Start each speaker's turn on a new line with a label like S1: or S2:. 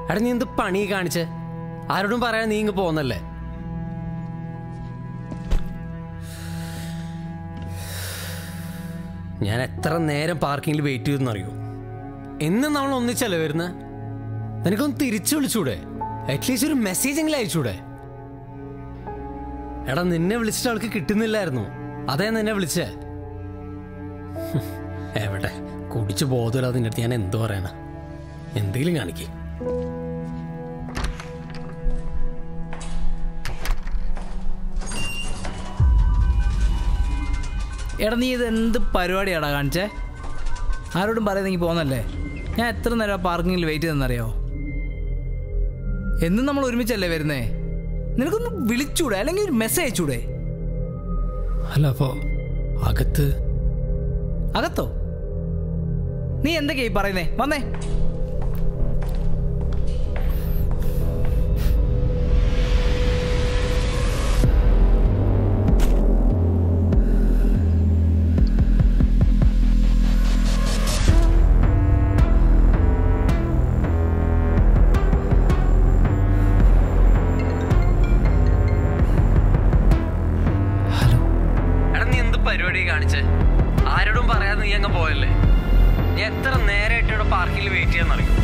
S1: എടാ നീ എന്ത് പണി കാണിച്ച് ആരോടും പറയാൻ നീ ഇങ്ങ് പോന്നല്ലേ ഞാൻ എത്ര നേരം പാർക്കിങ്ങിൽ വെയിറ്റ് ചെയ്തെന്നറിയോ എന്നും നമ്മൾ ഒന്നിച്ചല്ലേ വരുന്നത് നിനക്കൊന്ന് തിരിച്ചു വിളിച്ചൂടെ അറ്റ്ലീസ്റ്റ് ഒരു മെസ്സേജ് എങ്കിലും അയച്ചൂടെ എടാ നിന്നെ വിളിച്ചിട്ട് അവൾക്ക് കിട്ടുന്നില്ലായിരുന്നു അതേ നിന്നെ വിളിച്ചേ ഹും, എവിടെ കുടിച്ച് ബോധമില്ലാതെ നിന്റെ അടുത്ത് ഞാൻ എന്തു പറയാനാ എന്തെങ്കിലും കാണിക്കേ
S2: എടാ നീ ഇത് എന്ത് പരിപാടിയാടാ കാണിച്ചേ ആരോടും പറയുന്നെങ്കിൽ പോന്നല്ലേ ഞാൻ എത്ര നേരം പാർക്കിങ്ങിൽ വെയിറ്റ് ചെയ്തെന്നറിയോ എന്നും നമ്മൾ ഒരുമിച്ചല്ലേ വരുന്നേ നിനക്കൊന്ന് വിളിച്ചൂടെ അല്ലെങ്കിൽ ഒരു മെസ്സേജ് അയച്ചൂടെ
S1: അല്ല അപ്പോ അകത്ത്
S2: അകത്തോ നീ എന്തൊക്കെയാ ഈ പറയുന്നേ വന്നേ
S1: എടാ നീ എന്ത് പരിപാടി കാണിച്ച് ആരോടും പറയാതെ നീ അങ്ങ് പോയല്ലേ നീ എത്ര നേരമായിട്ട് ഇവിടെ പാർക്കിങ്ങിൽ വെയിറ്റ് ചെയ്യാന്നറിയോ